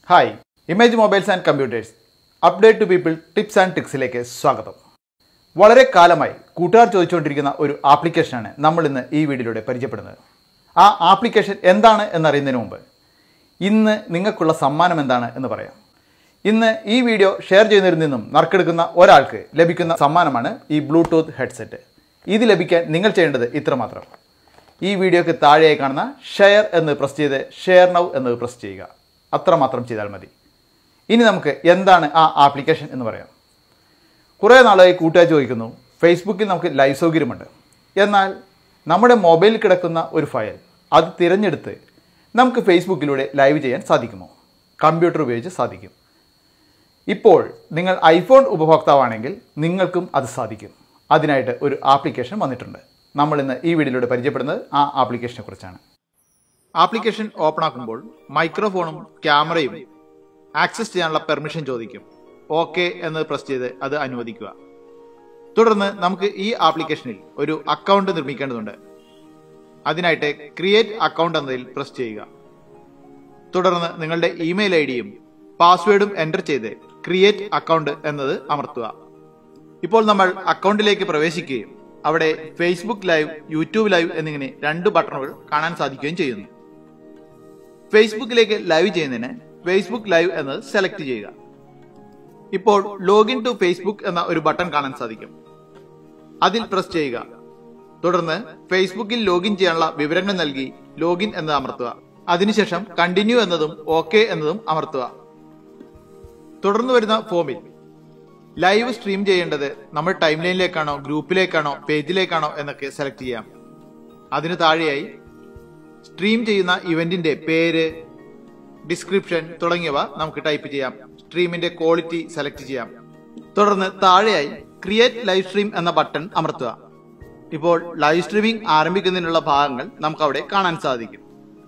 hi image mobiles and computers update to people tips and ടിക്സിലേക്ക് സ്വാഗതം വളരെ കാലമായി കൂട്ടുകാർ ചോദിച്ചുകൊണ്ടിരിക്കുന്ന ഒരു ആപ്ലിക്കേഷനാണ് നമ്മൾ ഇന്ന് ഈ വീഡിയോയിലൂടെ പരിചയപ്പെടുന്നത് ആ ആപ്ലിക്കേഷൻ എന്താണ് എന്നറിയുന്നതിന് മുമ്പ് ഇന്ന് നിങ്ങൾക്കുള്ള സമ്മാനം എന്താണ് എന്ന് പറയാം ഇന്ന് ഈ വീഡിയോ ഷെയർ ചെയ്യുന്നതിൽ നിന്നും നറുക്കെടുക്കുന്ന ഒരാൾക്ക് ലഭിക്കുന്ന സമ്മാനമാണ് ഈ ബ്ലൂടൂത്ത് ഹെഡ്സെറ്റ് ഇത് ലഭിക്കാൻ നിങ്ങൾ ചെയ്യേണ്ടത് ഇത്രമാത്രം ഈ വീഡിയോക്ക് താഴെയായി കാണുന്ന ഷെയർ എന്ന് പ്രസ് ചെയ്ത് ഷെയർ നൗ എന്ന് പ്രസ് ചെയ്യുക അത്രമാത്രം ചെയ്താൽ മതി ഇനി നമുക്ക് എന്താണ് ആ ആപ്ലിക്കേഷൻ എന്ന് പറയാം കുറേ നാളായി കൂട്ടുകാർ ചോദിക്കുന്നു ഫേസ്ബുക്കിൽ നമുക്ക് ലൈവ് സൗകര്യമുണ്ട് എന്നാൽ നമ്മുടെ മൊബൈലിൽ കിടക്കുന്ന ഒരു ഫയൽ അത് തിരഞ്ഞെടുത്ത് നമുക്ക് ഫേസ്ബുക്കിലൂടെ ലൈവ് ചെയ്യാൻ സാധിക്കുമോ കമ്പ്യൂട്ടർ ഉപയോഗിച്ച് സാധിക്കും ഇപ്പോൾ നിങ്ങൾ ഐഫോൺ ഉപഭോക്താവാണെങ്കിൽ നിങ്ങൾക്കും അത് സാധിക്കും അതിനായിട്ട് ഒരു ആപ്ലിക്കേഷൻ വന്നിട്ടുണ്ട് നമ്മൾ ഇന്ന് ഈ വീഡിയോയിലൂടെ പരിചയപ്പെടുന്നത് ആ ആപ്ലിക്കേഷനെ കുറിച്ചാണ് ആപ്ലിക്കേഷൻ ഓപ്പൺ ആക്കുമ്പോൾ മൈക്രോഫോണും ക്യാമറയും ആക്സസ് ചെയ്യാനുള്ള പെർമിഷൻ ചോദിക്കും ഓക്കെ എന്ന് പ്രസ് ചെയ്ത് അത് അനുവദിക്കുക തുടർന്ന് നമുക്ക് ഈ ആപ്ലിക്കേഷനിൽ ഒരു അക്കൗണ്ട് നിർമ്മിക്കേണ്ടതുണ്ട് അതിനായിട്ട് ക്രിയേറ്റ് അക്കൗണ്ട് എന്നതിൽ പ്രസ് ചെയ്യുക തുടർന്ന് നിങ്ങളുടെ ഇമെയിൽ ഐ ഡിയും പാസ്വേഡും എൻ്റർ ചെയ്ത് ക്രിയേറ്റ് അക്കൗണ്ട് എന്നത് അമർത്തുക ഇപ്പോൾ നമ്മൾ അക്കൗണ്ടിലേക്ക് പ്രവേശിക്കുകയും അവിടെ ഫേസ്ബുക്ക് ലൈവ് യൂട്യൂബ് ലൈവ് എന്നിങ്ങനെ രണ്ട് ബട്ടണുകൾ കാണാൻ സാധിക്കുകയും ചെയ്യുന്നു ഫേസ്ബുക്കിലേക്ക് ലൈവ് ചെയ്യുന്നതിന് ഫേസ്ബുക്ക് ലൈവ് എന്നത് സെലക്ട് ചെയ്യുക ഇപ്പോൾ ലോഗിൻ ടു ഫേസ്ബുക്ക് എന്ന ഒരു ബട്ടൺ കാണാൻ സാധിക്കും അതിൽ പ്രസ് ചെയ്യുക തുടർന്ന് ഫേസ്ബുക്കിൽ ലോഗിൻ ചെയ്യാനുള്ള വിവരങ്ങൾ നൽകി ലോഗിൻ എന്ന് അമർത്തുക അതിനുശേഷം കണ്ടിന്യൂ എന്നതും ഓക്കെ എന്നതും അമർത്തുക തുടർന്ന് വരുന്ന ഫോമിൽ ലൈവ് സ്ട്രീം ചെയ്യേണ്ടത് നമ്മൾ ടൈം ലൈനിലേക്കാണോ ഗ്രൂപ്പിലേക്കാണോ പേജിലേക്കാണോ എന്നൊക്കെ സെലക്ട് ചെയ്യാം അതിനു താഴെയായി സ്ട്രീം ചെയ്യുന്ന ഇവന്റിന്റെ പേര് ഡിസ്ക്രിപ്ഷൻ തുടങ്ങിയവ നമുക്ക് ടൈപ്പ് ചെയ്യാം സ്ട്രീമിന്റെ ക്വാളിറ്റി സെലക്ട് ചെയ്യാം തുടർന്ന് താഴെയായി ക്രിയേറ്റ് ലൈവ് സ്ട്രീം എന്ന ബട്ടൺ അമർത്തുക ഇപ്പോൾ ലൈവ് സ്ട്രീമിംഗ് ആരംഭിക്കുന്നതിനുള്ള ഭാഗങ്ങൾ നമുക്ക് അവിടെ കാണാൻ സാധിക്കും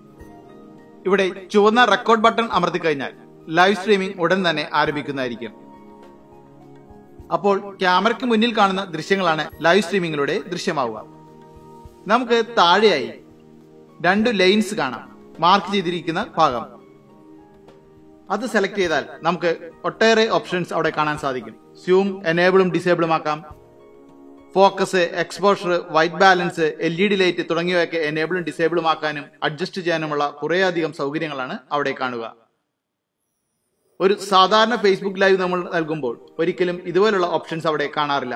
ഇവിടെ ചുവന്ന റെക്കോർഡ് ബട്ടൺ അമർത്തി കഴിഞ്ഞാൽ ലൈവ് സ്ട്രീമിംഗ് ഉടൻ തന്നെ ആരംഭിക്കുന്നതായിരിക്കും അപ്പോൾ ക്യാമറയ്ക്ക് മുന്നിൽ കാണുന്ന ദൃശ്യങ്ങളാണ് ലൈവ് സ്ട്രീമിംഗിലൂടെ ദൃശ്യമാവുക നമുക്ക് താഴെയായി രണ്ട് ലൈൻസ് കാണാം മാർക്ക് ചെയ്തിരിക്കുന്ന ഭാഗം അത് സെലക്ട് ചെയ്താൽ നമുക്ക് ഒട്ടേറെ ഓപ്ഷൻസ് അവിടെ കാണാൻ സാധിക്കും സ്യൂം എനേബിളും ഡിസേബിളും ആക്കാം focus exposure white balance L E D light തുടങ്ങിയവയൊക്കെ എനേബിളും ഡിസേബിളും ആക്കാനും അഡ്ജസ്റ്റ് ചെയ്യാനുമുള്ള കുറേയധികം സൗകര്യങ്ങളാണ് അവിടെ കാണുക ഒരു സാധാരണ ഫേസ്ബുക്ക് ലൈവ് നമ്മൾ നൽകുമ്പോൾ ഒരിക്കലും ഇതുപോലുള്ള ഓപ്ഷൻസ് അവിടെ കാണാറില്ല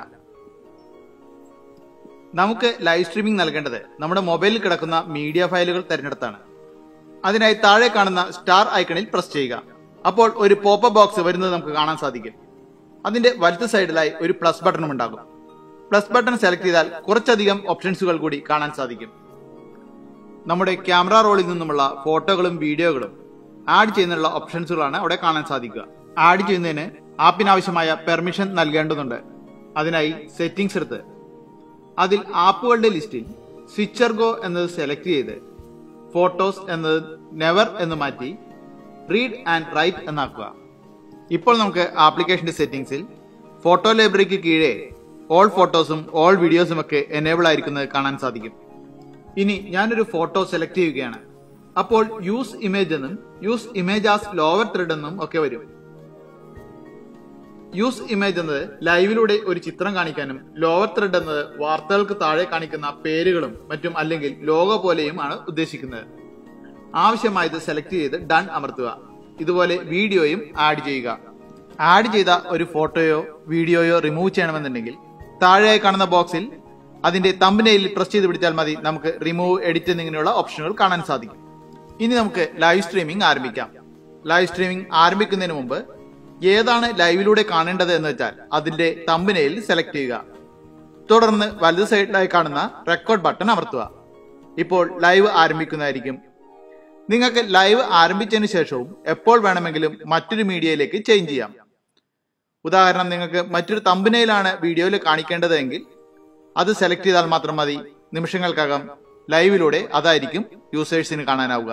നമുക്ക് ലൈവ് സ്ട്രീമിംഗ് നൽകേണ്ടത് നമ്മുടെ മൊബൈലിൽ കിടക്കുന്ന മീഡിയ ഫയലുകൾ തിരഞ്ഞെടുത്താണ് അതിനായി താഴെ കാണുന്ന സ്റ്റാർ ഐക്കണിൽ പ്രസ് ചെയ്യുക അപ്പോൾ ഒരു പോപ്പ് ബോക്സ് വരുന്നത് നമുക്ക് കാണാൻ സാധിക്കും അതിന്റെ വലത്ത് സൈഡിലായി ഒരു പ്ലസ് ബട്ടണും ഉണ്ടാകും പ്ലസ് ബട്ടൺ സെലക്ട് ചെയ്താൽ കുറച്ചധികം ഓപ്ഷൻസുകൾ കൂടി കാണാൻ സാധിക്കും നമ്മുടെ ക്യാമറ റോളിൽ നിന്നുമുള്ള ഫോട്ടോകളും വീഡിയോകളും ആഡ് ചെയ്യുന്നതിനുള്ള ഓപ്ഷൻസുകളാണ് അവിടെ കാണാൻ സാധിക്കുക ആഡ് ചെയ്യുന്നതിന് ആപ്പിനാവശ്യമായ പെർമിഷൻ നൽകേണ്ടതുണ്ട് അതിനായി സെറ്റിംഗ്സ് എടുത്ത് അതിൽ ആപ്പുകളുടെ ലിസ്റ്റിൽ സ്വിച്ചർ ഗോ എന്നത് സെലക്ട് ചെയ്ത് ഫോട്ടോസ് എന്നത് നെവർ എന്ന് മാറ്റി റീഡ് ആൻഡ് റൈറ്റ് എന്നാക്കുക ഇപ്പോൾ നമുക്ക് ആപ്ലിക്കേഷന്റെ സെറ്റിംഗ്സിൽ ഫോട്ടോ ലൈബ്രറിക്ക് കീഴെ ഓൾ ഫോട്ടോസും ഓൾ വീഡിയോസും ഒക്കെ എനേബിൾ ആയിരിക്കുന്നത് കാണാൻ സാധിക്കും ഇനി ഞാനൊരു ഫോട്ടോ സെലക്ട് ചെയ്യുകയാണ് അപ്പോൾ യൂസ് ഇമേജ് എന്നും use image as lower third എന്നും ഒക്കെ വരും യൂസ് ഇമേജ് എന്നത് ലൈവിലൂടെ ഒരു ചിത്രം കാണിക്കാനും ലോവർ ത്രെഡ് എന്നത് വാർത്തകൾക്ക് താഴെ കാണിക്കുന്ന പേരുകളും മറ്റും അല്ലെങ്കിൽ ലോഗോ പോലെയും ആണ് ഉദ്ദേശിക്കുന്നത് ആവശ്യമായത് സെലക്ട് ചെയ്ത് ഡൺ അമർത്തുക ഇതുപോലെ വീഡിയോയും ആഡ് ചെയ്യുക ആഡ് ചെയ്ത ഒരു ഫോട്ടോയോ വീഡിയോയോ റിമൂവ് ചെയ്യണമെന്നുണ്ടെങ്കിൽ താഴെയായി കാണുന്ന ബോക്സിൽ അതിന്റെ തമ്പനയിൽ പ്രസ് ചെയ്ത് പിടിച്ചാൽ മതി നമുക്ക് റിമൂവ് എഡിറ്റ് എന്നിങ്ങനെയുള്ള ഓപ്ഷനുകൾ കാണാൻ സാധിക്കും ഇനി നമുക്ക് ലൈവ് സ്ട്രീമിംഗ് ആരംഭിക്കാം ലൈവ് സ്ട്രീമിംഗ് ആരംഭിക്കുന്നതിന് മുമ്പ് ഏതാണ് ലൈവിലൂടെ കാണേണ്ടത് എന്ന് വെച്ചാൽ അതിന്റെ തമ്പനയിൽ സെലക്ട് ചെയ്യുക തുടർന്ന് വലത് സൈഡിലായി കാണുന്ന റെക്കോർഡ് ബട്ടൺ അമർത്തുക ഇപ്പോൾ ലൈവ് ആരംഭിക്കുന്നതായിരിക്കും നിങ്ങൾക്ക് ലൈവ് ആരംഭിച്ചതിന് ശേഷവും എപ്പോൾ വേണമെങ്കിലും മറ്റൊരു മീഡിയയിലേക്ക് ചേഞ്ച് ചെയ്യാം ഉദാഹരണം നിങ്ങൾക്ക് മറ്റൊരു തമ്പനയിലാണ് വീഡിയോയിൽ കാണിക്കേണ്ടതെങ്കിൽ അത് സെലക്ട് ചെയ്താൽ മാത്രം മതി നിമിഷങ്ങൾക്കകം ലൈവിലൂടെ അതായിരിക്കും യൂസേഴ്സിന് കാണാനാവുക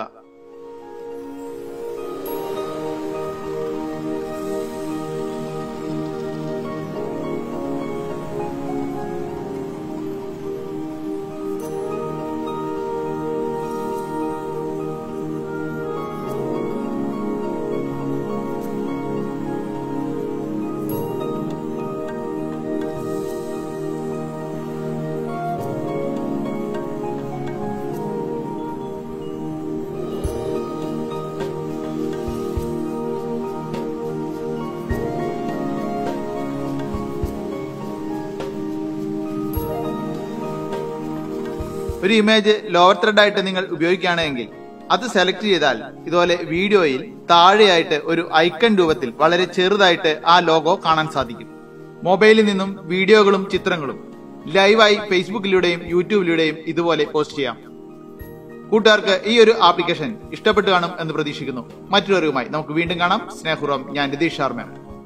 ഒരു ഇമേജ് ലോവർ ത്രെഡ് ആയിട്ട് നിങ്ങൾ ഉപയോഗിക്കുകയാണെങ്കിൽ അത് സെലക്ട് ചെയ്താൽ ഇതുപോലെ വീഡിയോയിൽ താഴെയായിട്ട് ഒരു ഐക്കൺ രൂപത്തിൽ വളരെ ചെറുതായിട്ട് ആ ലോഗോ കാണാൻ സാധിക്കും മൊബൈലിൽ നിന്നും വീഡിയോകളും ചിത്രങ്ങളും ലൈവായി ഫേസ്ബുക്കിലൂടെയും യൂട്യൂബിലൂടെയും ഇതുപോലെ പോസ്റ്റ് ചെയ്യാം കൂട്ടുകാർക്ക് ഈ ഒരു ആപ്ലിക്കേഷൻ ഇഷ്ടപ്പെട്ടു കാണും എന്ന് പ്രതീക്ഷിക്കുന്നു മറ്റൊരു അറിവുമായി നമുക്ക് വീണ്ടും കാണാം സ്നേഹപൂർവ്വം ഞാൻ രതീഷ് ശർമ്മ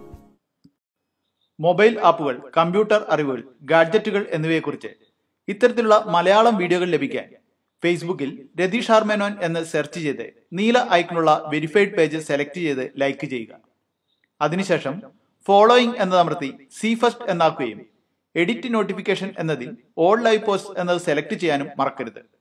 മൊബൈൽ ആപ്പുകൾ കമ്പ്യൂട്ടർ അറിവുകൾ ഗാഡ്ജറ്റുകൾ എന്നിവയെക്കുറിച്ച് ഇത്തരത്തിലുള്ള മലയാളം വീഡിയോകൾ ലഭിക്കാൻ ഫേസ്ബുക്കിൽ രതീഷ് ആർമേനോൻ എന്ന് സെർച്ച് ചെയ്ത് നീല ഐക്കണുള്ള വെരിഫൈഡ് പേജ് സെലക്ട് ചെയ്ത് ലൈക്ക് ചെയ്യുക അതിനുശേഷം ഫോളോയിങ് എന്നതമർത്തി സി ഫസ്റ്റ് എന്നാക്കുകയും എഡിറ്റ് നോട്ടിഫിക്കേഷൻ എന്നതിൽ ഓൾ ലൈവ് പോസ്റ്റ് എന്നത് സെലക്ട് ചെയ്യാനും മറക്കരുത്